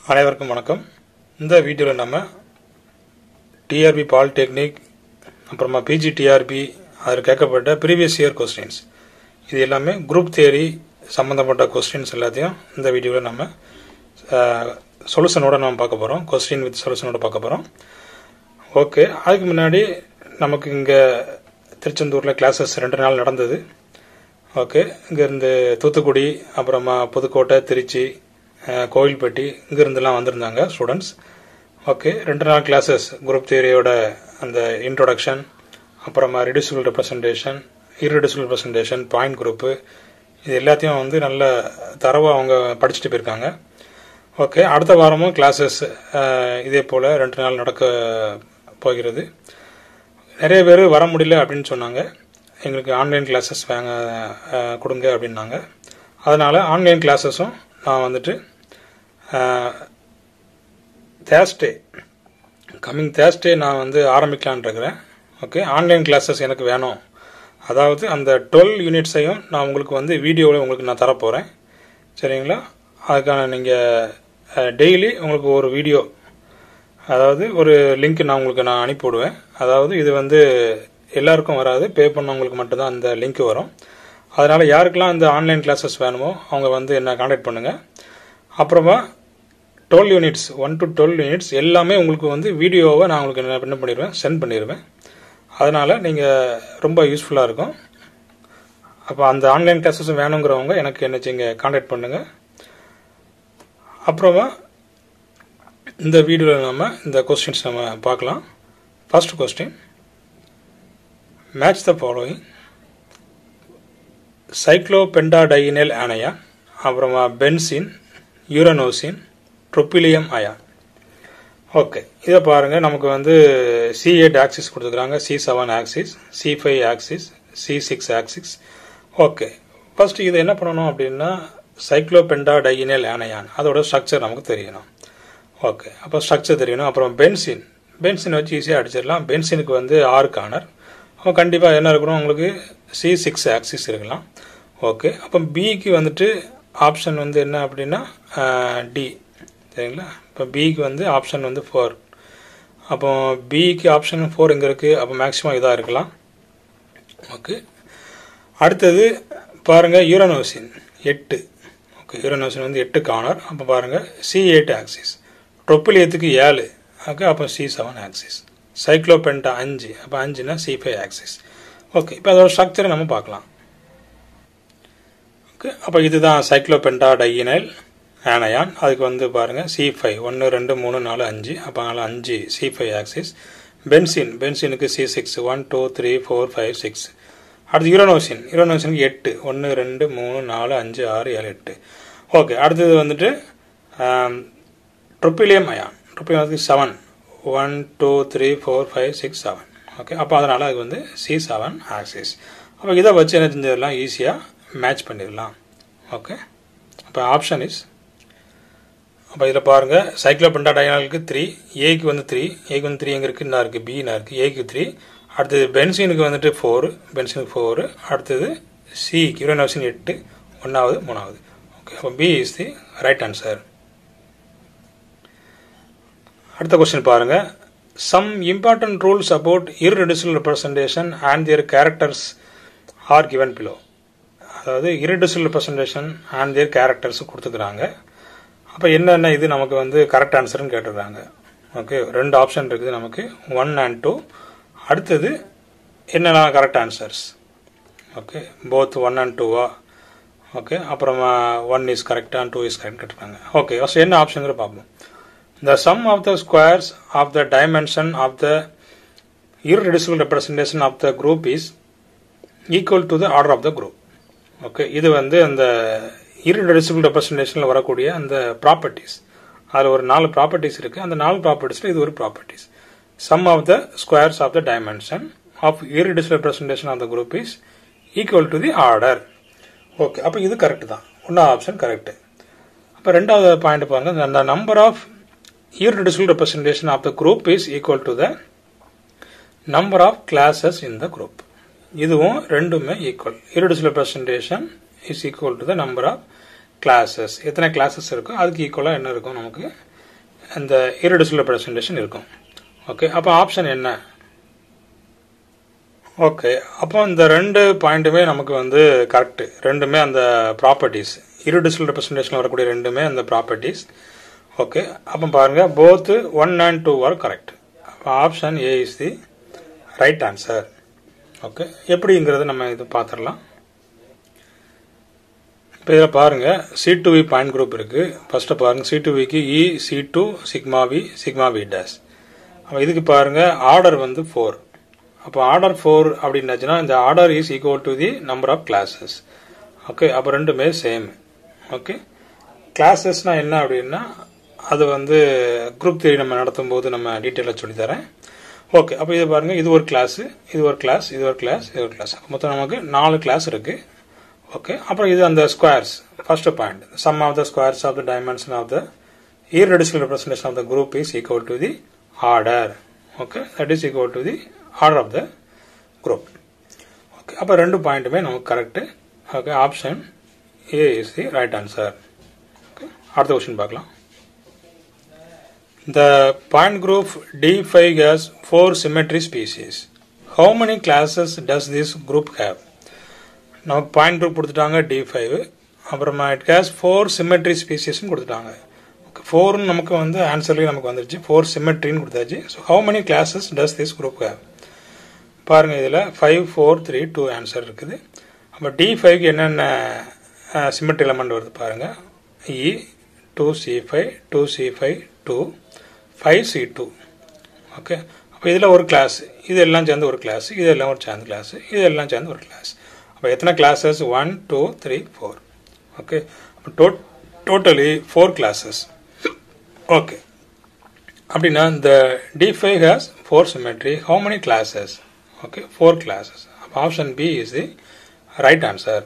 அனைவருக்கும் வணக்கம் இந்த வீடியோவில் நம்ம டிஆர்பி பாலிடெக்னிக் அப்புறமா பிஜி டிஆர்பி அதில் கேட்கப்பட்ட ப்ரீவியஸ் இயர் கொஸ்டின்ஸ் இது எல்லாமே குரூப் தியரி சம்மந்தப்பட்ட கொஸ்டின்ஸ் எல்லாத்தையும் இந்த வீடியோவில் நம்ம சொல்யூஷனோட நம்ம பார்க்க போகிறோம் கொஸ்டின் வித் சொல்யூஷனோட பார்க்க போகிறோம் ஓகே அதுக்கு முன்னாடி நமக்கு இங்கே திருச்செந்தூரில் கிளாஸஸ் ரெண்டு நாள் நடந்தது ஓகே இங்கேருந்து தூத்துக்குடி அப்புறமா புதுக்கோட்டை திருச்சி அஹ், கோவில்பட்டி இங்கிருந்துலாம் வந்திருந்தாங்க ஸ்டூடெண்ட்ஸ் ஓகே ரெண்டு நாள் கிளாஸஸ் குரூப் தியரியோட அந்த இன்ட்ரோடக்ஷன் அப்புறமா reducible representation irreducible representation point group இது எல்லாத்தையும் வந்து நல்ல தரவாக அவங்க படிச்சுட்டு போயிருக்காங்க ஓகே அடுத்த வாரமும் கிளாஸஸ் இதே போல் ரெண்டு நாள் நடக்க போகிறது நிறைய பேர் வர முடியல அப்படின்னு சொன்னாங்க எங்களுக்கு ஆன்லைன் கிளாஸஸ் வாங்க அஹ், கொடுங்க அப்படின்னாங்க அதனால் ஆன்லைன் கிளாஸஸும் நான் வந்துட்டு தேர்ஸ்டே கம்மிங் தேர்ஸ்டே நான் வந்து ஆரம்பிக்கலான் இருக்கிறேன் ஓகே ஆன்லைன் கிளாஸஸ் எனக்கு வேணும் அதாவது அந்த டுவெல் யூனிட்ஸையும் நான் உங்களுக்கு வந்து வீடியோவில் உங்களுக்கு நான் தரப்போகிறேன் சரிங்களா அதுக்கான நீங்கள் டெய்லி உங்களுக்கு ஒரு வீடியோ அதாவது ஒரு லிங்க் நான் உங்களுக்கு நான் அனுப்பி விடுவேன் அதாவது இது வந்து எல்லாருக்கும் வராது பே பண்ணவங்களுக்கு மட்டும்தான் அந்த லிங்க் வரும் அதனால் யாருக்கெல்லாம் இந்த ஆன்லைன் கிளாஸஸ் வேணுமோ அவங்க வந்து என்ன காண்டாக்ட் பண்ணுங்கள் அப்புறமா twelve units one to twelve units எல்லாமே உங்களுக்கு வந்து வீடியோவை நான் உங்களுக்கு என்ன என்ன பண்ணிடுவேன் சென்ட் பண்ணிடுவேன் அதனால் நீங்கள் ரொம்ப யூஸ்ஃபுல்லாக இருக்கும் அப்போ அந்த ஆன்லைன் கிளாஸஸ் வேணுங்கிறவங்க எனக்கு என்ன செய்யுங்க காண்டாக்ட் பண்ணுங்கள் அப்புறமா இந்த வீடியோவில் நம்ம இந்த கொஸ்டின்ஸ் நம்ம பார்க்கலாம் first question match the following cyclopentadienyl anion அப்புறமா benzene uranocene tropylium ion okay இதை பாருங்கள் நமக்கு வந்து சி எயிட் ஆக்சிஸ் கொடுத்துருக்காங்க C seven axis C five axis C six axis okay first இதை என்ன பண்ணணும் அப்படின்னா சைக்ளோபென்டாடையினல் அணையான் அதோட ஸ்ட்ரக்சர் நமக்கு தெரியணும் ஓகே அப்போ ஸ்ட்ரக்சர் தெரியணும் அப்புறம் பென்சின் பென்சின் வச்சு ஈஸியாக அடிச்சிடலாம் பென்சினுக்கு வந்து ஆறு கார்னர் அப்போ கண்டிப்பாக என்ன இருக்கணும் உங்களுக்கு சி சிக்ஸ் ஆக்சிஸ் இருக்கலாம் ஓகே அப்போ பிக்கு வந்துட்டு ஆப்ஷன் வந்து என்ன அப்படின்னா டி சரிங்களா இப்போ பிக்கு வந்து ஆப்ஷன் வந்து ஃபோர் அப்போ பிக்கு ஆப்ஷன் ஃபோர் இங்கே இருக்குது அப்போ மேக்ஸிமம் இதாக இருக்கலாம் ஓகே அடுத்தது பாருங்கள் யூரனோசின் எட்டு ஓகே யூரனோசின் வந்து எட்டு கார்னர் அப்போ பாருங்கள் சி எயிட் ஆக்சிஸ் ட்ரொப்பிலியத்துக்கு ஏழு ஓகே அப்போ சி செவன் ஆக்சிஸ் சைக்ளோபென்டா அஞ்சு அப்போ அஞ்சுனா சி ஃபைவ் ஆக்சிஸ் ஓகே இப்போ அதோட ஸ்ட்ரக்சரை நம்ம பார்க்கலாம் ஓகே அப்போ இதுதான் சைக்ளோபென்டா டையினைல் ஆனயான் அதுக்கு வந்து பாருங்கள் சி ஃபைவ் ஒன்று ரெண்டு மூணு நாலு அஞ்சு அப்போ அதனால் அஞ்சு சி ஃபைவ் ஆக்சிஸ் பென்சின் பென்சினுக்கு C six one two three four five six அடுத்து யூரோனோசின் யூரோனோசினுக்கு எட்டு ஒன்று ரெண்டு மூணு நாலு அஞ்சு ஆறு ஏழு எட்டு ஓகே அடுத்தது வந்துட்டு tropylium ion tropylium seven one two three four five six seven okay அப்போ அதனால் அது வந்து சி செவன் ஆக்சிஸ் அப்போ இதை வச்சு என்ன செஞ்சிடலாம் ஈஸியாக மேட்ச் பண்ணிடலாம் ஓகே அப்போ ஆப்ஷன் இஸ் அப்போ இதில் பாருங்கள் சைக்ளோபெண்டா டயனாலுக்கு த்ரீ ஏக்கு வந்து த்ரீ ஏக்கு வந்து த்ரீ எங்கே இருக்குது என்ன இருக்குது பின்னா இருக்குது ஏக்கு த்ரீ அடுத்தது பென்சினுக்கு வந்துட்டு ஃபோரு பென்சினுக்கு ஃபோரு அடுத்தது சி யூரனோசின் எட்டு ஒன்றாவது மூணாவது ஓகே அப்போ B is the right answer அடுத்த கொஸ்டின் பாருங்க some important rules about irreducible representation and their characters are given below அதாவது irreducible representation and their characters கொடுத்துக்கிறாங்க அப்போ என்னென்ன இது நமக்கு வந்து கரெக்ட் ஆன்சர்னு கேட்டுருக்காங்க ஓகே ரெண்டு ஆப்ஷன் இருக்குது நமக்கு ஒன் அண்ட் டூ அடுத்தது என்னென்ன correct answers okay both one and டூவா ஓகே அப்புறமா ஒன் இஸ் கரெக்டாக டூ இஸ் கரெக்ட் கேட்டிருக்காங்க ஓகே ஃபஸ்ட் என்ன ஆப்ஷனுங்கிற பார்ப்போம் The sum of the squares of the dimension of the irreducible representation of the group is equal to the order of the group. Okay இது வந்து அந்த irreducible representationல வரக்கூடிய அந்த ப்ராப்பர்ட்டிஸ் அதில் ஒரு நாலு ப்ராப்பர்ட்டிஸ் இருக்குது அந்த நாலு ப்ராப்பர்ட்டிஸில் இது ஒரு properties sum of the squares of the dimension of irreducible representation of the group is equal to the order. Okay அப்போ இது கரெக்ட் தான் ஒன்றாவது ஆப்ஷன் கரெக்ட் அப்போ ரெண்டாவது பாயிண்ட் பாருங்க அந்த number of irreducible representation of the group is equal to the number of classes in the group இதுவும் ரெண்டுமே equal irreducible representation is equal to the number of classes எத்தனை classes இருக்கோ அதுக்கு ஈக்குவலாக என்ன இருக்கும் நமக்கு இந்த irreducible presentation இருக்கும் ஓகே அப்போ ஆப்ஷன் என்ன ஓகே அப்போ இந்த ரெண்டு பாயிண்ட்டுமே நமக்கு வந்து கரெக்ட் ரெண்டுமே அந்த ப்ராப்பர்ட்டிஸ் irreducible representation வரக்கூடிய ரெண்டுமே அந்த ப்ராப்பர்ட்டிஸ் ஓகே அப்போ பாருங்க both one and two are correct அப்போ option A is the right answer okay எப்படிங்கிறது நம்ம இது பார்த்துடலாம் இப்போ இதில் பாருங்க C two V point group இருக்கு ஃபர்ஸ்ட் பாருங்க சி டூ விக்கு E C two sigma V sigma V dash அப்போ இதுக்கு பாருங்க ஆர்டர் வந்து ஃபோர் அப்போ ஆர்டர் ஃபோர் அப்படின்னாச்சுன்னா இந்த order is equal to the number of classes okay அப்போ ரெண்டுமே சேம் ஓகே கிளாஸஸ்னா என்ன அப்படின்னா அது வந்து குரூப் தேரி நம்ம நடத்தும் போது நம்ம டீட்டெயிலாக சொல்லித்தரேன் ஓகே அப்போ இது பாருங்க இது ஒரு கிளாஸ் இது ஒரு கிளாஸ் இது ஒரு கிளாஸ் இது ஒரு கிளாஸ் மொத்தம் நமக்கு நாலு கிளாஸ் இருக்கு ஓகே அப்புறம் இது அந்த squares first point sum of the squares of the dimension of the irreducible representation of the group is equal to the order okay that is equal to the order of the group okay அப்போ ரெண்டு பாயிண்ட்டுமே நமக்கு correct okay option A is the right answer okay அடுத்த question பார்க்கலாம் The point group D5 has four symmetry species. How many classes does this group have? நமக்கு point group கொடுத்துட்டாங்க D five அப்புறமா it has four symmetry ஸ்பீசிஸ்னு கொடுத்துட்டாங்க ஃபோர்னு நமக்கு வந்து ஆன்சர்லேயும் நமக்கு வந்துருச்சு ஃபோர் சிமெட்ரின்னு கொடுத்தாச்சு so how many classes does this group have பாருங்கள் இதில் five four three two answer இருக்குது அப்போ டி ஃபைவ்க்கு என்னென்ன சிமெட்ரி எலமெண்ட் வருது பாருங்கள் E two C five two C five two five C two okay அப்போ இதில் ஒரு கிளாஸ் இது எல்லாம் சேர்ந்து ஒரு கிளாஸ் இது எல்லாம் ஒரு சேர்ந்து கிளாஸ் இது எல்லாம் சேர்ந்து ஒரு கிளாஸ் அப்போ எத்தனை classes one two three four okay அப்போ டோ டோட்டலி ஃபோர் கிளாஸஸ் ஓகே அப்படின்னா இந்த D five has four symmetry how many classes okay four classes அப்போ option B is the right answer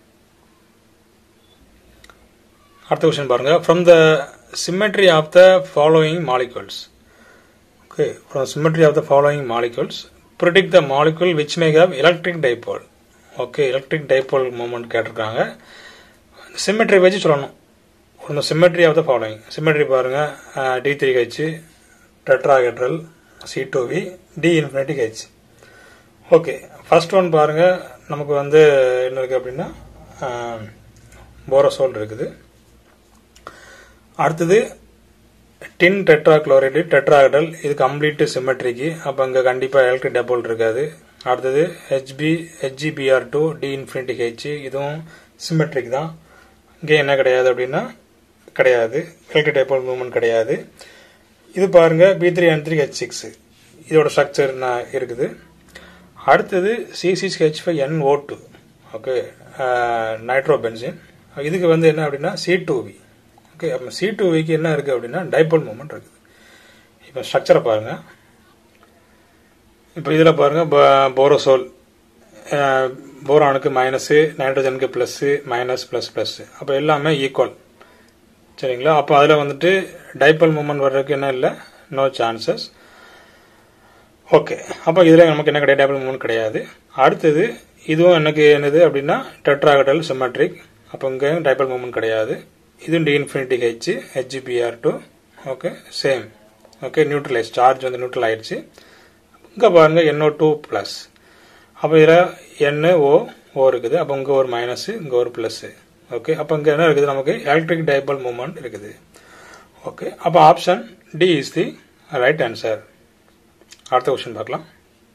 அடுத்த கொஸ்டின் பாருங்க from the symmetry of the following molecules okay from symmetry of the following molecules predict the molecule which may have electric dipole okay electric dipole moment கேட்டிருக்காங்க symmetry வச்சு சொல்லணும் ஒன்று symmetry of the following symmetry பாருங்க D three H tetrahedral C two V D infinity H okay first one பாருங்க நமக்கு வந்து என்ன இருக்கு அப்படின்னா போரோசோல் இருக்குது அடுத்தது டின் டெட்ரா குளோரைடு டெட்ராஹெட்ரல் இது கம்ப்ளீட் சிமெட்ரிக்கு அப்போ இங்கே கண்டிப்பாக எலக்ட்ரிக் டபுள் இருக்காது அடுத்தது HP HGBR two D infinity H இதுவும் சிமெட்ரிக் தான் இங்கே என்ன கிடையாது அப்படின்னா கிடையாது எலக்ட்ரிக் டைபோல் மூவ்மெண்ட் கிடையாது இது பாருங்க B three and three H six இதோட ஸ்ட்ரக்சர் இருக்குது அடுத்தது C six H five N O two okay nitro benzene இதுக்கு வந்து என்ன அப்படின்னா சி டூ வி ஓகே அப்போ சி டூ விக்கு என்ன இருக்குது அப்படின்னா டைபோல் மூமெண்ட் இருக்குது இப்போ ஸ்ட்ரக்சரை பாருங்கள் இப்போ இதில் பாருங்கள் போரோசோல் போரானுக்கு மைனஸு நைட்ரஜனுக்கு ப்ளஸ்ஸு மைனஸ் ப்ளஸ் ப்ளஸ் அப்போ எல்லாமே ஈக்குவல் சரிங்களா அப்போ அதில் வந்துட்டு டைபல் மூமெண்ட் வர்றதுக்கு என்ன இல்லை நோ சான்சஸ் ஓகே அப்போ இதில் நமக்கு என்ன கிடையாது டைபல் மூமெண்ட் கிடையாது அடுத்தது இதுவும் எனக்கு என்னது அப்படின்னா டெட்ராகடல் சிமெட்ரிக் அப்போ இங்கே டைபல் மூமெண்ட் கிடையாது இதுவும் D infinity H HBR two okay same okay neutralise charge வந்து நியூட்ரல் ஆயிடுச்சு இங்கே பாருங்க என்ஓ டூ ப்ளஸ் அப்போ இதில் என் ஓ ஓ இருக்குது அப்போ இங்கே ஒரு மைனஸ் இங்கே ஒரு ப்ளஸ்ஸு ஓகே அப்போ இங்கே என்ன இருக்குது நமக்கு எலக்ட்ரிக் டைபல் மூமெண்ட் இருக்குது ஓகே அப்போ option D is the right answer அடுத்த கொஸ்டின் பார்க்கலாம்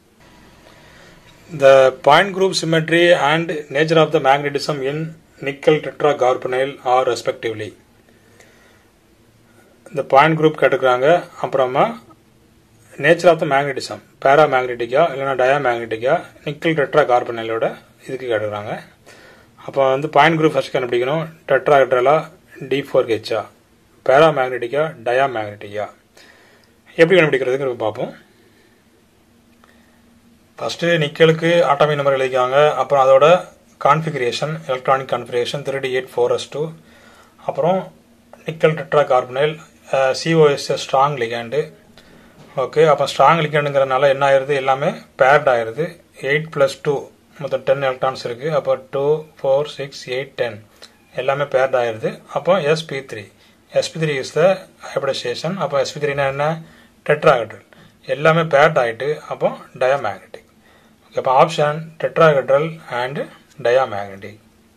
the point group symmetry and nature of the magnetism in nickel tetra carbonyl are respectively இந்த பாயிண்ட் குரூப் கேட்டுக்கிறாங்க அப்புறமா நேச்சர் ஆஃப் த மேக்னட்டிசம் பேரா மேக்னெட்டிக்கா இல்லைனா டயா மேக்னெட்டிக்கா nickel tetra கார்பனைலோட இதுக்கு கேட்டுக்கிறாங்க அப்போ வந்து பாயிண்ட் குரூப் ஃபர்ஸ்ட் கண்டுபிடிக்கணும் டெட்ரா ஹெட்ரலா டி ஃபோர் ஹெச்சா பேரா மேக்னெட்டிக்கா டயா மேக்னெட்டிக்கா எப்படி கண்டுபிடிக்கிறதுங்கிறது பார்ப்போம் ஃபர்ஸ்ட் நிக்கலுக்கு ஆட்டோமி நம்பர் எழுதிக்காங்க அப்புறம் அதோட configuration electronic configuration three D eight four S two அப்புறம் nickel tetra carbonyl COs strong ligand okay அப்போ ஸ்ட்ராங் லிகண்டுங்கிறனால என்ன ஆயிருது எல்லாமே பேர்ட் ஆயிருது எயிட் பிளஸ் டூ மொத்தம் டென் எலக்ட்ரான்ஸ் இருக்கு அப்போ two four six eight ten எல்லாமே பேர்ட் ஆயிருது அப்போ SP three SP three is the hybridisation அப்போ எஸ்பி த்ரீனா என்ன டெட்ராஹெட்ரல் எல்லாமே பேர்ட் ஆகிட்டு அப்போ டயாமேக்னெட்டிக் ஓகே அப்போ option tetrahedral and diamagnetic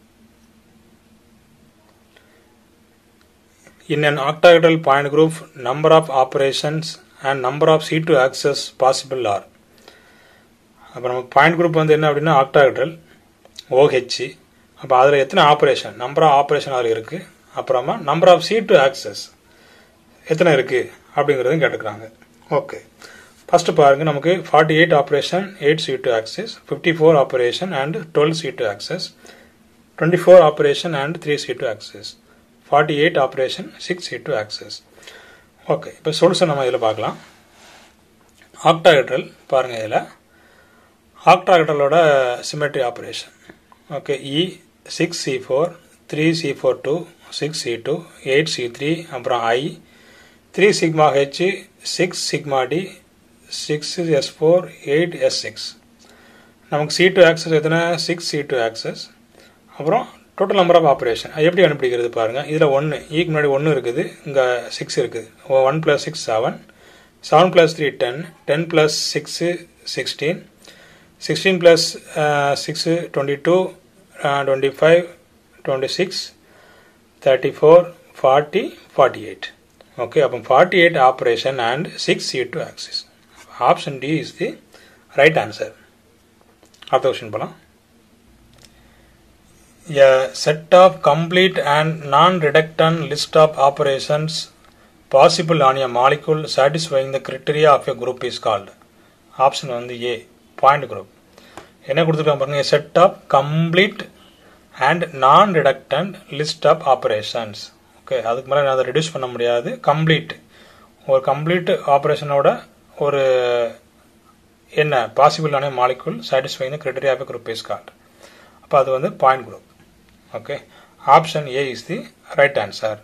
In an octahedral point group, number of operations and number of C2 access possible are. அப்போ நமக்கு point group வந்து என்ன அப்படின்னா ஆக்டாஹெட்ரல் ஓஹெச் அப்போ அதில் எத்தனை ஆப்ரேஷன் நம்பர் ஆஃப் ஆப்ரேஷன் அதில் இருக்குது அப்புறமா number of C two axis எத்தனை இருக்குது அப்படிங்கிறதையும் கேட்டுக்கிறாங்க ஓகே ஃபஸ்ட்டு பாருங்கள் நமக்கு forty eight operation eight C two axis fifty four operation and twelve C two axis twenty four operation and three C two axis forty eight operation six C two axis okay இப்போ solution நம்ம இதில் பார்க்கலாம் octahedral பாருங்கள் இதில் ஆக்டாஹெட்ரலோட symmetry operation okay E six C four three C four two six C two eight C three அப்புறம் I three sigma H six sigma D six S four eight S six நமக்கு C two axis எத்தனை six C two axis அப்புறம் total number of operation அது எப்படி கண்டுபிடிக்கிறது பாருங்கள் இதில் ஒன்று ஈக்கு முன்னாடி ஒன்று இருக்குது இங்கே சிக்ஸ் இருக்குது one plus six seven seven plus three ten ten plus six sixteen sixteen plus six twenty two twenty five twenty six thirty four forty forty eight okay அப்போ forty eight operation and six C two axis option D is the right answer அடுத்த question போகலாம் a set of complete and non-reductant list of operations possible on a molecule satisfying the criteria of a group is called option வந்து A point group என்ன கொடுத்துருக்காங்க பாருங்க set of complete and non redundant list of operations okay அதுக்கு மேலே அதை reduce பண்ண முடியாது complete ஒரு கம்ப்ளீட் ஆப்ரேஷனோட ஒரு என்ன பாசிபிளான molecule satisfying the criteria of group is called அப்போ அது வந்து point group okay option a is the right answer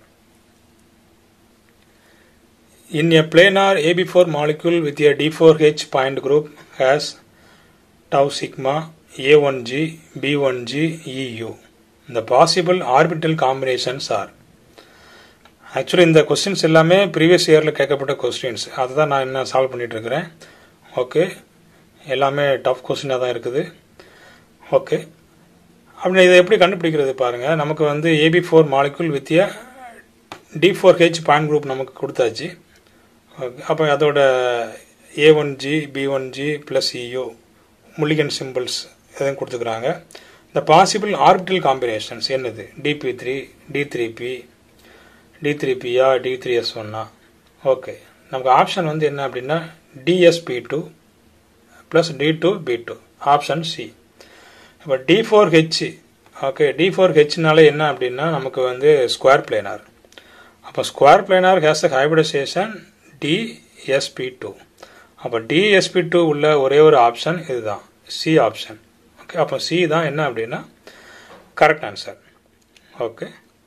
in a planar ab4 molecule with a d4h point group has tau sigma a1g b1g eu the possible orbital combinations are actually இந்த questions எல்லாமே previous இயரில் கேட்கப்பட்ட questions அதை தான் நான் என்ன solve பண்ணிட்டு இருக்கிறேன் ஓகே எல்லாமே டஃப் கொஸ்டினாக தான் இருக்குது ஓகே அப்படி இதை எப்படி கண்டுபிடிக்கிறது பாருங்கள் நமக்கு வந்து AB four molecule with D four H point group நமக்கு கொடுத்தாச்சு அப்போ அதோட A one G B one G plus இயோ முல்லிகன் சிம்பிள்ஸ் எதுவும் கொடுத்துக்கிறாங்க இந்த பாசிபிள் ஆர்பிட்டல் காம்பினேஷன்ஸ் என்னது DP three D three P D three பியா டி த்ரீ எஸ் ஒன்னா ஓகே நமக்கு ஆப்ஷன் வந்து என்ன அப்படின்னா DSP two plus D two P two option C இப்போ D four H okay D four ஹெச்னால என்ன அப்படின்னா நமக்கு வந்து ஸ்கொயர் பிளேனார் அப்போ square planar has a hybridisation DSP two அப்போ டிஎஸ்பி டூ உள்ள ஒரே ஒரு ஆப்ஷன் இதுதான் சி ஆப்ஷன் ஓகே அப்போ சி தான் என்ன அப்படின்னா correct answer okay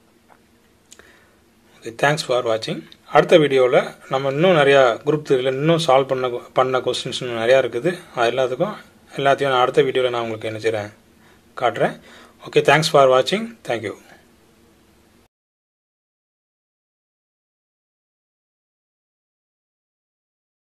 okay thanks for வாட்சிங் அடுத்த வீடியோவில் நம்ம இன்னும் நிறையா குரூப் த்ரீல இன்னும் சால்வ் பண்ண பண்ண கொஸ்டின்ஸ் நிறையா இருக்குது அது எல்லாத்துக்கும் எல்லாத்தையும் நான் அடுத்த வீடியோவில் நான் உங்களுக்கு என்ன செய்கிறேன் காட்டுறேன் ஓகே தேங்க்ஸ் ஃபார் வாட்சிங் தேங்க்யூ